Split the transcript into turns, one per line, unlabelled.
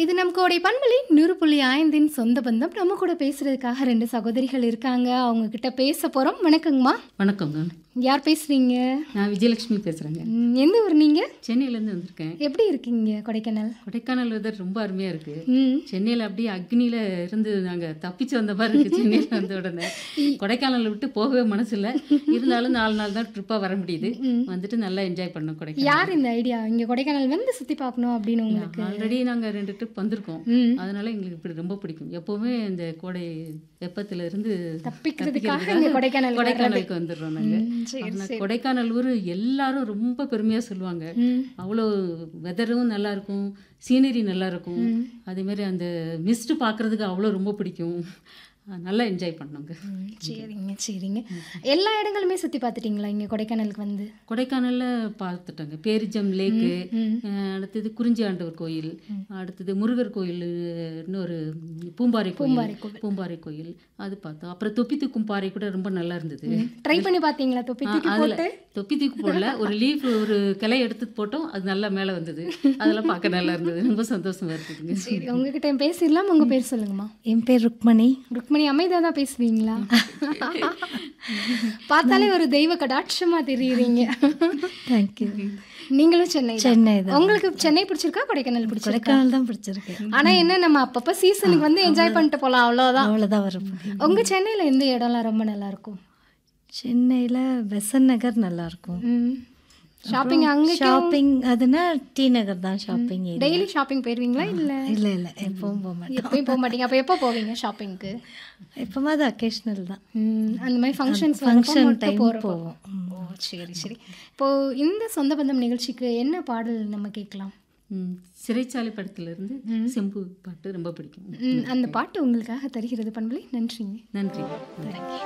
இது நம் கோடை பண்பலி நூறு புள்ளி ஐந்தின் சொந்த பந்தம் நம்ம கூட பேசுறதுக்காக ரெண்டு சகோதரிகள் இருக்காங்க அவங்க கிட்ட பேச போறோம் வணக்கங்கம்மா
வணக்கங்க
யார் பேசுறீங்க
நான் விஜயலட்சுமி பேசுகிறேங்க
ம், எந்த ஊர் நீங்க
சென்னையிலேருந்து வந்திருக்கேன்
எப்படி இருக்கீங்க கொடைக்கானல்
கொடைக்கானல் வெதர் ரொம்ப அருமையாக இருக்குது
ம்
சென்னையில் அப்படியே அக்னியில் இருந்து நாங்கள் தப்பிச்சு வந்த மாதிரி இருக்குது சென்னையில் வந்த உடனே கொடைக்கானலை விட்டு போகவே மனசு இல்லை இருந்தாலும் நாலு நாள் தான் ட்ரிப்பாக வர முடியுது வந்துட்டு நல்லா என்ஜாய் பண்ணோம் கொடைக்கானல்
யார் இந்த ஐடியா இங்க கொடைக்கானல் வந்து சுத்தி பார்க்கணும் அப்படின்னு உங்களுக்கு
ஆல்ரெடி நாங்கள் ரெண்டு ட்ரிப் வந்திருக்கோம்
ம்
அதனால எங்களுக்கு இப்படி ரொம்ப பிடிக்கும் எப்போவுமே இந்த கோடை வெப்பத்துல இருந்து
தப்பிக்கிறதுக்காக இங்க கொடைக்கானல் வர்றது.
கொடைக்கானலுக்கு வந்துடுறோம் நாங்கள்
ம், சரி
ஆனா கொடைக்கானல் ஊர் எல்லாரும் ரொம்ப பெருமையாக சொல்லுவாங்க
ம்
அவ்வளோ வெதரும் நல்லா இருக்கும் சீனரி நல்லா இருக்கும் அதே மாதிரி அந்த மிஸ்ட் பார்க்கறதுக்கு அவ்வளோ ரொம்ப பிடிக்கும் அஹ் நல்லா என்ஜாய் பண்ணோங்க
ம், சரிங்க சரிங்க எல்லா இடங்களுமே சுத்தி பார்த்துட்டீங்களா இங்க கொடைக்கானலுக்கு வந்து
கொடைக்கானல்ல பார்த்துட்டோங்க பேரிஜம் லேக்கு
ம்
அஹ் அடுத்தது குறிஞ்சி ஆண்டவர் கோயில் அடுத்தது முருகர் கோயில் இன்னொரு பூம்பாறை
பூம்பாறை
கோயில் பூம்பாறை கோயில் அது பார்த்தோம் அப்புறம் தொப்பி தூக்கும் பாறை கூட ரொம்ப நல்லா இருந்தது
ட்ரை பண்ணி பார்த்தீங்களா தொப்பி தூக்கி
அதில்
போட்டு
தொப்பி தூக்கு போடல ஒரு லீஃப் ஒரு கிளை எடுத்து போட்டோம் அது நல்லா மேலே வந்தது அதெல்லாம் பார்க்க நல்லா இருந்தது ரொம்ப சந்தோஷமா இருக்குதுங்க
சரி உங்ககிட்ட பேசிடலாம் உங்க பேர் சொல்லுங்கம்மா
என் பேர் ருக்மணி
ருக்மணி அமைதியாக தான் பேசுவீங்களா பார்த்தாலே ஒரு தெய்வ கடாட்சமா தெரியுறீங்க
தேங்க்யூ
நீங்களும் சென்னை தான்.
சென்னை தான்
உங்களுக்கு சென்னை பிடிச்சிருக்கா கொடைக்கானல் பிடிச்சிருக்கா
கொடைக்கானல் தான் பிடிச்சிருக்கு
ஆனா என்ன நம்ம அப்பப்ப சீசனுக்கு வந்து என்ஜாய் பண்ணிட்டு போலாம் அவ்வளவுதான்
அவ்வளோதான் வர முடியும்
உங்க சென்னையில எந்த இடம்லாம் ரொம்ப நல்லா இருக்கும்
சென்னையில் பெசன் நகர் நல்லா இருக்கும்
ஷாப்பிங் அங்க
ஷாப்பிங் அதுனா டி நகர் தான் ஷாப்பிங்
டெய்லி ஷாப்பிங் போயிருவீங்களா இல்ல
இல்லை இல்லை எப்பவும் போக மாட்டேன்
எப்பயும் போக மாட்டீங்க அப்ப எப்போ போவீங்க ஷாப்பிங்க்கு
எப்போமா அது அக்கேஷ்னல் தான்
அந்த மாதிரி ஃபங்க்ஷன்ஸ்
ஃபங்க்ஷன் டைம்
போகிறோம்
போவோம் ம்.
ஓ சரி சரி இப்போ இந்த சொந்த பந்தம் நிகழ்ச்சிக்கு என்ன பாடல் நம்ம கேட்கலாம்
ம், சிறைச்சாலை படத்துல இருந்து செம்பு பாட்டு ரொம்ப பிடிக்கும்
ம், அந்த பாட்டு உங்களுக்காக தருகிறது பண்பலை நன்றிங்க
நன்றி